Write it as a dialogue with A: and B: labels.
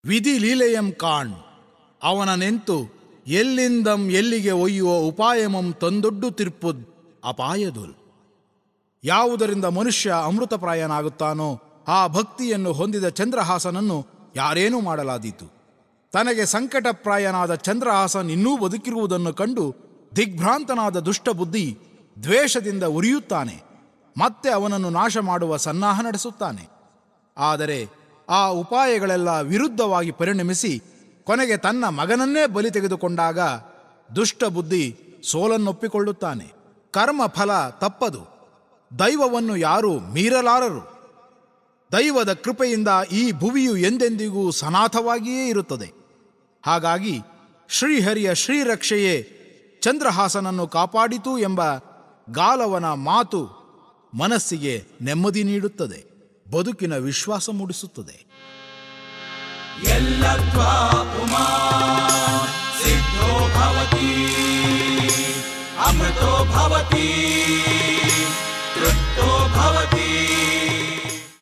A: ವಿಧಿ ಲೀಲೆಯಂ ಕಾಣ್ ಅವನ ನೆಂತು ಎಲ್ಲಿಂದಂ ಎಲ್ಲಿಗೆ ಒಯ್ಯುವ ಉಪಾಯಮಂ ತಂದೊಡ್ಡು ತಿರ್ಪುದ್ ಅಪಾಯದುಲ್ ಯಾವುದರಿಂದ ಮನುಷ್ಯ ಅಮೃತಪ್ರಾಯನಾಗುತ್ತಾನೋ ಆ ಭಕ್ತಿಯನ್ನು ಹೊಂದಿದ ಚಂದ್ರಹಾಸನನ್ನು ಯಾರೇನೂ ಮಾಡಲಾದೀತು ತನಗೆ ಸಂಕಟಪ್ರಾಯನಾದ ಚಂದ್ರಹಾಸನ್ ಇನ್ನೂ ಬದುಕಿರುವುದನ್ನು ಕಂಡು ದಿಗ್ಭ್ರಾಂತನಾದ ದುಷ್ಟಬುದ್ಧಿ ದ್ವೇಷದಿಂದ ಉರಿಯುತ್ತಾನೆ ಮತ್ತೆ ಅವನನ್ನು ನಾಶ ಮಾಡುವ ಸನ್ನಾಹ ನಡೆಸುತ್ತಾನೆ ಆದರೆ ಆ ಉಪಾಯಗಳೆಲ್ಲ ವಿರುದ್ಧವಾಗಿ ಪರಿಣಮಿಸಿ ಕೊನೆಗೆ ತನ್ನ ಮಗನನ್ನೇ ಬಲಿ ತೆಗೆದುಕೊಂಡಾಗ ದುಷ್ಟಬುದ್ಧಿ ಸೋಲನ್ನೊಪ್ಪಿಕೊಳ್ಳುತ್ತಾನೆ ಕರ್ಮ ಫಲ ತಪ್ಪದು ದೈವವನ್ನು ಯಾರೂ ಮೀರಲಾರರು ದೈವದ ಕೃಪೆಯಿಂದ ಈ ಭುವಿಯು ಎಂದೆಂದಿಗೂ ಸನಾಥವಾಗಿಯೇ ಇರುತ್ತದೆ ಹಾಗಾಗಿ ಶ್ರೀಹರಿಯ ಶ್ರೀರಕ್ಷೆಯೇ ಚಂದ್ರಹಾಸನನ್ನು ಕಾಪಾಡಿತು ಎಂಬ ಗಾಲವನ ಮಾತು ಮನಸ್ಸಿಗೆ ನೆಮ್ಮದಿ ನೀಡುತ್ತದೆ ಬದುಕಿನ ವಿಶ್ವಾಸ ಮೂಡಿಸುತ್ತದೆ
B: यल्लब्ध्वा पुमा सिद्धो भवति अमृतो भवति